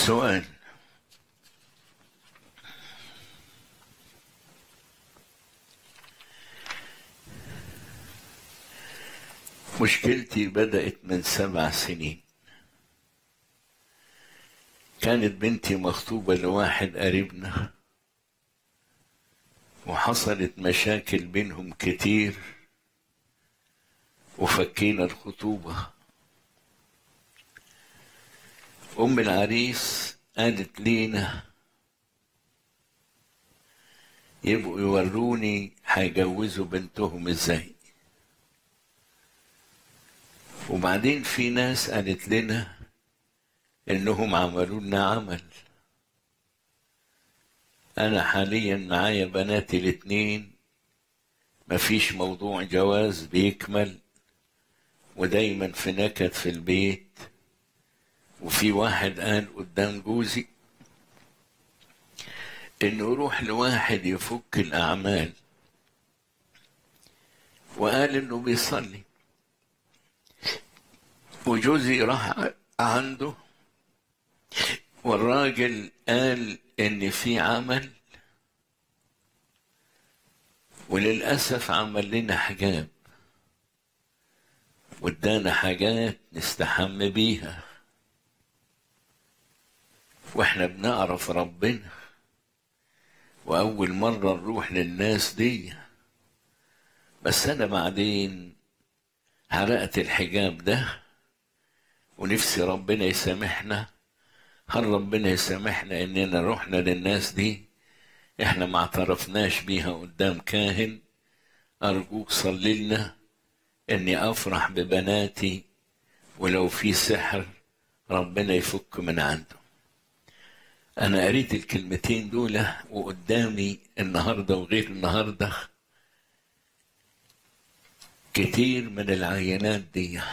سؤال مشكلتي بدأت من سبع سنين كانت بنتي مخطوبة لواحد قريبنا وحصلت مشاكل بينهم كتير وفكينا الخطوبة أم العريس قالت لينا يبقوا يوروني هيجوزوا بنتهم ازاي وبعدين في ناس قالت لنا انهم عملوا لنا عمل انا حاليا معايا بناتي الاتنين مفيش موضوع جواز بيكمل ودايما في نكد في البيت وفي واحد قال قدام جوزي انه يروح لواحد يفك الاعمال وقال انه بيصلي وجوزي راح عنده والراجل قال ان في عمل وللاسف عمل لنا حجاب وادانا حاجات نستحم بيها واحنا بنعرف ربنا واول مره نروح للناس دي بس انا بعدين حرقت الحجاب ده ونفسي ربنا يسامحنا هل ربنا يسامحنا اننا رحنا للناس دي احنا ما اعترفناش بيها قدام كاهن ارجوك صلي لنا اني افرح ببناتي ولو في سحر ربنا يفك من عنده انا قريت الكلمتين دول وقدامي النهارده وغير النهارده كتير من العينات دي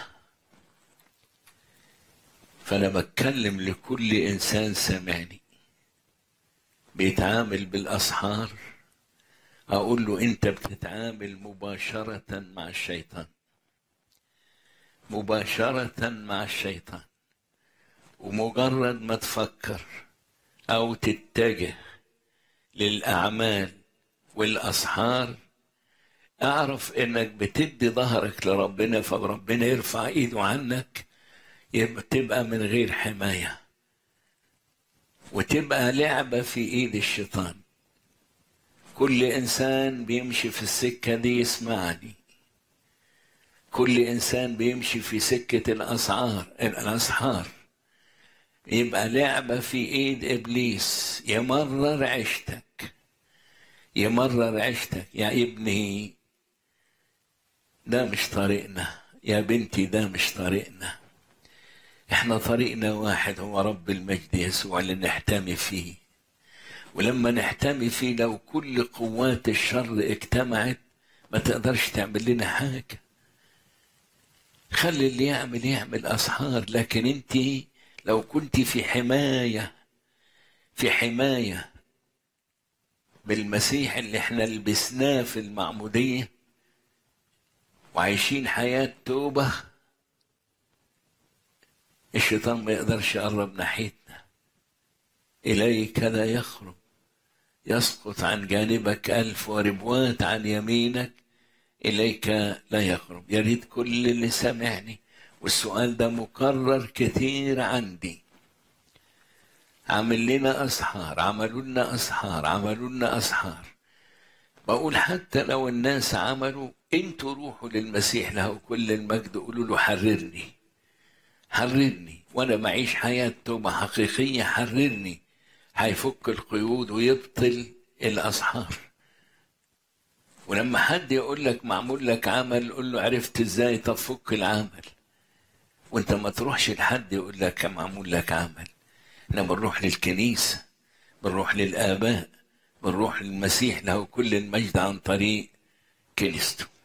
فانا بتكلم لكل انسان سامعني بيتعامل بالاسحار اقول له انت بتتعامل مباشره مع الشيطان مباشره مع الشيطان ومجرد ما تفكر او تتجه للاعمال والاسحار اعرف انك بتدي ظهرك لربنا فربنا يرفع ايده عنك يبقى تبقى من غير حمايه وتبقى لعبه في ايد الشيطان كل انسان بيمشي في السكه دي يسمعني كل انسان بيمشي في سكه الاسعار الاسحار يبقى لعبه في ايد ابليس يمرر عيشتك يمرر عيشتك يا ابني ده مش طريقنا يا بنتي ده مش طريقنا احنا طريقنا واحد هو رب المجد يسوع اللي نحتمي فيه ولما نحتمي فيه لو كل قوات الشر اجتمعت ما تقدرش تعمل لنا حاجة خلي اللي يعمل يعمل أسحار لكن انت لو كنت في حماية في حماية بالمسيح اللي احنا لبسناه في المعمودية وعايشين حياة توبة الشيطان ما يقدرش يقرب ناحيتنا إليك لا يخرج يسقط عن جانبك ألف وربوات عن يمينك إليك لا يخرج يا ريت كل اللي سمعني والسؤال ده مكرر كتير عندي عمل لنا أسحار عملوا لنا أسحار عملوا لنا أسحار بقول حتى لو الناس عملوا انتوا روحوا للمسيح له كل المجد قولوا له حررني حررني وانا معيش حياة توبة حقيقية حررني هيفك القيود ويبطل الأسحار ولما حد يقول لك معمول لك عمل قول له عرفت ازاي طب فك العمل وانت ما تروحش لحد يقول لك معمول لك عمل احنا بنروح للكنيسة بنروح للآباء بنروح للمسيح له كل المجد عن طريق كنيسته